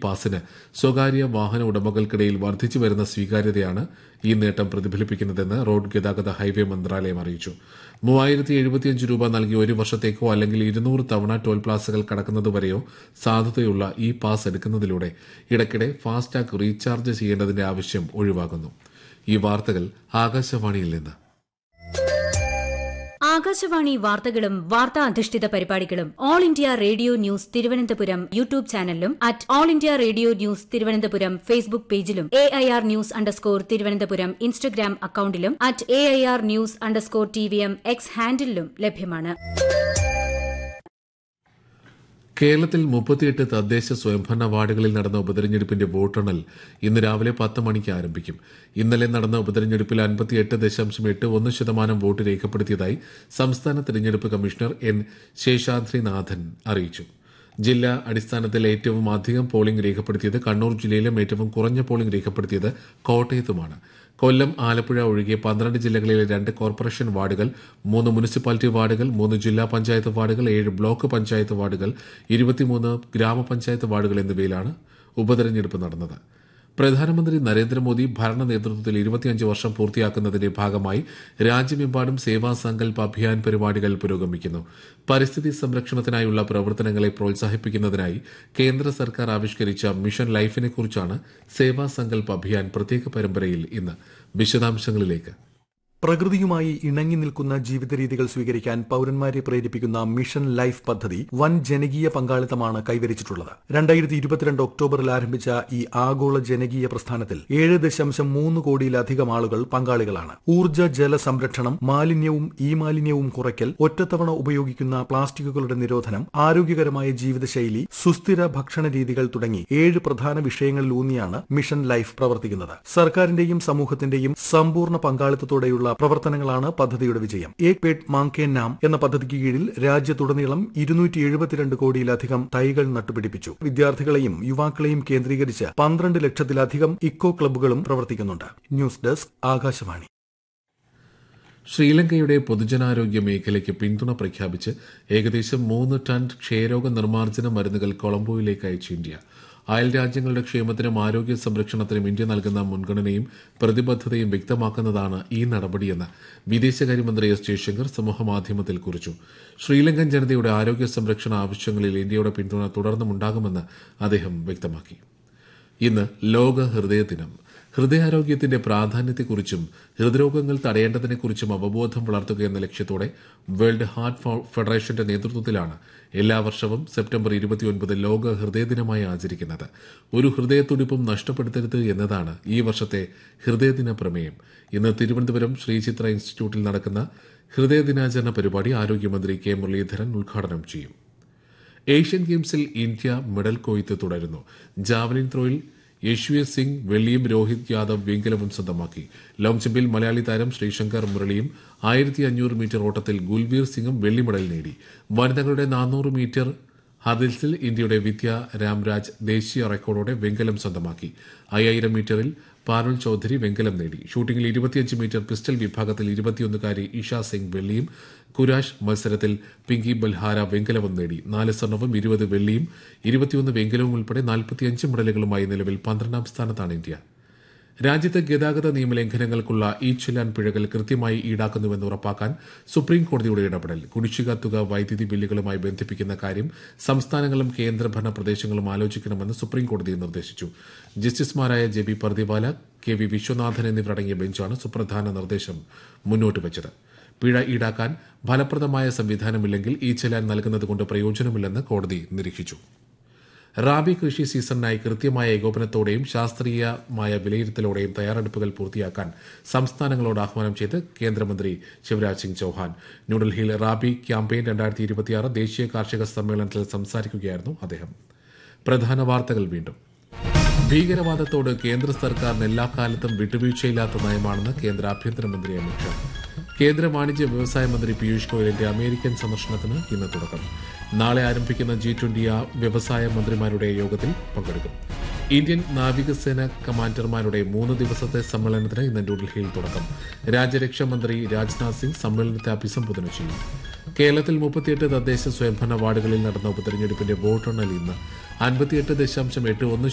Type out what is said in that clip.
പാസിന് സ്വകാര്യ വാഹന ഉടമകൾക്കിടയിൽ വർദ്ധിച്ചു വരുന്ന സ്വീകാര്യതയാണ് ഈ നേട്ടം പ്രതിഫലിപ്പിക്കുന്നതെന്ന് റോഡ് ഗതാഗത ഹൈവേ മന്ത്രാലയം അറിയിച്ചു മൂവായിരത്തി എഴുപത്തിയഞ്ച് രൂപ നൽകി ഒരു വർഷത്തേക്കോ അല്ലെങ്കിൽ ഇരുന്നൂറ് തവണ ടോൾ പ്ലാസകൾ കടക്കുന്നതുവരെയോ സാധുതയുള്ള ഈ പാസ് എടുക്കുന്നതിലൂടെ ഇടയ്ക്കിടെ ഫാസ്ടാഗ് റീചാർജ് ചെയ്യേണ്ടതിന്റെ ആവശ്യം ഒഴിവാകുന്നു ഈ വാർത്തകൾ ആകാശവാണിയിൽ നിന്ന് ആകാശവാണി വാർത്തകളും വാർത്താ അധിഷ്ഠിത പരിപാടികളും All India Radio news Thiruvananthapuram YouTube ചാനലിലും at All India Radio news Thiruvananthapuram Facebook പേജിലും A I R news underscore Thiruvananthapuram Instagram അക്കൌണ്ടിലും at A I R news underscore T V M X ഹാൻഡിലും ലഭ്യമാണ് കേരളത്തിൽ മുപ്പത്തിയെട്ട് തദ്ദേശ സ്വയംഭരണ വാർഡുകളിൽ നടന്ന ഉപതെരഞ്ഞെടുപ്പിന്റെ വോട്ടെണ്ണൽ ഇന്ന് രാവിലെ പത്ത് മണിക്ക് ആരംഭിക്കും ഇന്നലെ നടന്ന ഉപതെരഞ്ഞെടുപ്പിൽ അൻപത്തിയെട്ട് ദശാംശം എട്ട് ഒന്ന് ശതമാനം വോട്ട് രേഖപ്പെടുത്തിയതായി സംസ്ഥാന തെരഞ്ഞെടുപ്പ് കമ്മീഷണർ എൻ ശേഷാദ്രിനാഥൻ അറിയിച്ചു ജില്ലാ അടിസ്ഥാനത്തിൽ ഏറ്റവും അധികം പോളിംഗ് രേഖപ്പെടുത്തിയത് കണ്ണൂർ ജില്ലയിലും ഏറ്റവും കുറഞ്ഞ പോളിംഗ് രേഖപ്പെടുത്തിയത് കോട്ടയത്തുമാണ് കൊല്ലം ആലപ്പുഴ ഒഴികെ പന്ത്രണ്ട് ജില്ലകളിലെ രണ്ട് കോർപ്പറേഷൻ വാർഡുകൾ മൂന്ന് മുനിസിപ്പാലിറ്റി വാർഡുകൾ മൂന്ന് ജില്ലാ പഞ്ചായത്ത് വാർഡുകൾ ഏഴ് ബ്ലോക്ക് പഞ്ചായത്ത് വാർഡുകൾ ഇരുപത്തിമൂന്ന് ഗ്രാമപഞ്ചായത്ത് വാർഡുകൾ എന്നിവയിലാണ് ഉപതെരഞ്ഞെടുപ്പ് നടന്നത് പ്രധാനമന്ത്രി നരേന്ദ്രമോദി ഭരണ നേതൃത്വത്തിൽ ഇരുപത്തിയഞ്ച് വർഷം പൂർത്തിയാക്കുന്നതിന്റെ ഭാഗമായി രാജ്യമെമ്പാടും സേവാ സങ്കൽപ് അഭിയാൻ പരിപാടികൾ പുരോഗമിക്കുന്നു പരിസ്ഥിതി സംരക്ഷണത്തിനായുള്ള പ്രവർത്തനങ്ങളെ പ്രോത്സാഹിപ്പിക്കുന്നതിനായി കേന്ദ്ര സർക്കാർ ആവിഷ്കരിച്ച മിഷൻ ലൈഫിനെക്കുറിച്ചാണ് സേവാ സങ്കൽപ് അഭിയാൻ പ്രത്യേക പരമ്പരയിൽ ഇന്ന് വിശദാംശങ്ങളിലേക്ക് പ്രകൃതിയുമായി ഇണങ്ങി നിൽക്കുന്ന ജീവിത രീതികൾ സ്വീകരിക്കാൻ പൌരന്മാരെ പ്രേരിപ്പിക്കുന്ന മിഷൻ ലൈഫ് പദ്ധതി വൻ ജനകീയ പങ്കാളിത്തമാണ് കൈവരിച്ചിട്ടുള്ളത് രണ്ടായിരത്തി ഇരുപത്തിരണ്ട് ഒക്ടോബറിൽ ആരംഭിച്ച ഈ ആഗോള ജനകീയ പ്രസ്ഥാനത്തിൽ ഏഴ് ദശാംശം മൂന്ന് കോടിയിലധികം ആളുകൾ പങ്കാളികളാണ് ഊർജ്ജ ജല സംരക്ഷണം മാലിന്യവും ഈ മാലിന്യവും കുറയ്ക്കൽ ഒറ്റത്തവണ ഉപയോഗിക്കുന്ന പ്ലാസ്റ്റിക്കുകളുടെ നിരോധനം ആരോഗ്യകരമായ ജീവിതശൈലി സുസ്ഥിര ഭക്ഷണ രീതികൾ തുടങ്ങി ഏഴ് പ്രധാന വിഷയങ്ങളിലൂന്നിയാണ് മിഷൻ ലൈഫ് പ്രവർത്തിക്കുന്നത് സർക്കാരിന്റെയും സമൂഹത്തിന്റെയും സമ്പൂർണ്ണ പങ്കാളിത്തത്തോടെയുള്ള പ്രവർത്തനങ്ങളാണ് പദ്ധതിയുടെ വിജയം ഏക് പേട്ട് മാങ്കേ നാം എന്ന പദ്ധതിക്ക് കീഴിൽ രാജ്യത്തുടനീളം ഇരുന്നൂറ്റി എഴുപത്തിരണ്ട് കോടിയിലധികം തൈകൾ നട്ടുപിടിപ്പിച്ചു വിദ്യാർത്ഥികളെയും യുവാക്കളെയും കേന്ദ്രീകരിച്ച് പന്ത്രണ്ട് ലക്ഷത്തിലധികം ഇക്കോ ക്ലബ്ബുകളും പ്രവർത്തിക്കുന്നുണ്ട് ന്യൂസ് ഡെസ്ക് ആകാശവാണി ശ്രീലങ്കയുടെ പൊതുജനാരോഗ്യ മേഖലയ്ക്ക് പിന്തുണ പ്രഖ്യാപിച്ച് ഏകദേശം മൂന്ന് ടൺ ക്ഷയരോഗ നിർമ്മാർജ്ജന മരുന്നുകൾ കൊളംബോയിലേക്ക് അയച്ചു ഇന്ത്യ അയൽ രാജ്യങ്ങളുടെ ക്ഷേമത്തിനും ആരോഗ്യ സംരക്ഷണത്തിനും ഇന്ത്യ നൽകുന്ന മുൻഗണനയും പ്രതിബദ്ധതയും വ്യക്തമാക്കുന്നതാണ് ഈ നടപടിയെന്ന് വിദേശകാര്യമന്ത്രി എസ് ജയശങ്കർ സമൂഹമാധ്യമത്തിൽ കുറിച്ചു ശ്രീലങ്കൻ ജനതയുടെ ആരോഗ്യ സംരക്ഷണ ആവശ്യങ്ങളിൽ ഇന്ത്യയുടെ പിന്തുണ തുടർന്നുമുണ്ടാകുമെന്ന് അദ്ദേഹം വ്യക്തമാക്കി ഇന്ന് ലോക ഹൃദയ ദിനം ഹൃദയാരോഗ്യത്തിന്റെ പ്രാധാന്യത്തെക്കുറിച്ചും ഹൃദ്രോഗങ്ങൾ തടയേണ്ടതിനെക്കുറിച്ചും അവബോധം വളർത്തുക എന്ന ലക്ഷ്യത്തോടെ വേൾഡ് ഹാർട്ട് ഫെഡറേഷന്റെ നേതൃത്വത്തിലാണ് എല്ലാ വർഷവും സെപ്റ്റംബർ ഇരുപത്തിയൊൻപത് ലോക ഹൃദയ ദിനമായി ആചരിക്കുന്നത് ഒരു ഹൃദയത്തുടിപ്പും നഷ്ടപ്പെടുത്തരുത് എന്നതാണ് ഈ വർഷത്തെ ഹൃദയദിന പ്രമേയം ഇന്ന് തിരുവനന്തപുരം ശ്രീചിത്ര ഇൻസ്റ്റിറ്റ്യൂട്ടിൽ നടക്കുന്ന ഹൃദയ ദിനാചരണ പരിപാടി ആരോഗ്യമന്ത്രി കെ മുരളീധരൻ ഉദ്ഘാടനം ചെയ്യും ഏഷ്യൻ ഗെയിംസിൽ ഇന്ത്യ മെഡൽ കൊയ്ത്ത് തുടരുന്നു ജാവലിൻ ത്രോയിൽ യശ്വീർ സിംഗ് വെള്ളിയും രോഹിത് യാദവ് വെങ്കലവും സ്വന്തമാക്കി ലോങ് ജമ്പിൽ മലയാളി താരം ശ്രീശങ്കർ മുരളിയും ആയിരത്തി അഞ്ഞൂറ് മീറ്റർ ഓട്ടത്തിൽ ഗുൽവീർ സിംഗും വെള്ളി മെഡൽ നേടി വനിതകളുടെ നാനൂറ് മീറ്റർ ഹദിൽസിൽ ഇന്ത്യയുടെ വിദ്യ രാംരാജ് ദേശീയ റെക്കോർഡോടെ വെങ്കലം സ്വന്തമാക്കി അയ്യായിരം മീറ്ററിൽ പാരുൾ ചൌധരി വെങ്കലം നേടി ഷൂട്ടിംഗിൽ ഇരുപത്തിയഞ്ച് മീറ്റർ പിസ്റ്റൽ വിഭാഗത്തിൽ ഇരുപത്തിയൊന്നുകാരി ഇഷ സിംഗ് വെള്ളിയും കുരാഷ് മത്സരത്തിൽ പിങ്കി ബൽഹാര വെങ്കലവും നേടി നാല് സ്വർണവും ഇരുപത് വെള്ളിയും ഇരുപത്തിയൊന്ന് വെങ്കലവും ഉൾപ്പെടെ നാൽപ്പത്തിയഞ്ച് മെഡലുകളുമായി നിലവിൽ പന്ത്രണ്ടാം സ്ഥാനത്താണ് ഇന്ത്യ രാജ്യത്ത് ഗതാഗത നിയമലംഘനങ്ങൾക്കുള്ള ഈ ചെല്ലാൻ പിഴകൾ കൃത്യമായി ഈടാക്കുന്നുവെന്ന് ഉറപ്പാക്കാൻ സുപ്രീം കോടതിയുടെ ഇടപെടൽ കുടിശ്ശിക തുക വൈദ്യുതി ബില്ലുകളുമായി ബന്ധിപ്പിക്കുന്ന കാര്യം സംസ്ഥാനങ്ങളും കേന്ദ്രഭരണ പ്രദേശങ്ങളും ആലോചിക്കണമെന്ന് സുപ്രീം കോടതി നിർദ്ദേശിച്ചു ജസ്റ്റിസുമാരായ J B Pardiwala K V Viswanathan എന്നിവരടങ്ങിയ ബെഞ്ചാണ് സുപ്രധാന നിർദ്ദേശം മുന്നോട്ട് വച്ചത് പിഴ ഈടാക്കാൻ ഫലപ്രദമായ സംവിധാനമില്ലെങ്കിൽ ഈ ചെല്ലാൻ നൽകുന്നതുകൊണ്ട് പ്രയോജനമില്ലെന്ന് കോടതി നിരീക്ഷിച്ചു റാബി കൃഷി സീസണിനായി കൃത്യമായ ഏകോപനത്തോടെയും ശാസ്ത്രീയമായ വിലയിരുത്തലോടെയും തയ്യാറെടുപ്പുകൾ പൂർത്തിയാക്കാൻ സംസ്ഥാനങ്ങളോട് ആഹ്വാനം ചെയ്ത് കേന്ദ്രമന്ത്രി ശിവരാജ് സിംഗ് ചൌഹാൻ ന്യൂഡൽഹിയിൽ റാബി ക്യാമ്പയിൻ രണ്ടായിരത്തി ഇരുപത്തിയാറ് ദേശീയ കാർഷിക സമ്മേളനത്തിൽ സംസാരിക്കുകയായിരുന്നു അദ്ദേഹം പ്രധാന വാർത്തകൾ വീണ്ടും ഭീകരവാദത്തോട് കേന്ദ്ര സർക്കാരിന് എല്ലാ കാലത്തും വിട്ടുവീഴ്ചയില്ലാത്ത നയമാണെന്ന് കേന്ദ്ര ആഭ്യന്തരമന്ത്രി അമിത്ഷാ കേന്ദ്ര വാണിജ്യ വ്യവസായ മന്ത്രി പീയൂഷ് ഗോയലിന്റെ അമേരിക്കൻ സന്ദർശനത്തിന് ഇന്ന് തുടക്കം നാളെ ആരംഭിക്കുന്ന ജി ട്വന്റി വ്യവസായ മന്ത്രിമാരുടെ യോഗത്തിൽ പങ്കെടുക്കും ഇന്ത്യൻ നാവികസേന കമാൻഡർമാരുടെ മൂന്ന് ദിവസത്തെ സമ്മേളനത്തിന് ഇന്ന് ന്യൂഡൽഹിയിൽ തുടക്കം രാജ്യരക്ഷാ മന്ത്രി രാജ്നാഥ് സിംഗ് സമ്മേളനത്തെ അഭിസംബോധന ചെയ്യും കേരളത്തിൽ മുപ്പത്തിയെട്ട് തദ്ദേശ സ്വയംഭരണ വാർഡുകളിൽ നടന്ന ഉപതെരഞ്ഞെടുപ്പിന്റെ വോട്ടെണ്ണൽ ഇന്ന് അൻപത്തിയെട്ട് ദശാംശം എട്ട് ഒന്ന്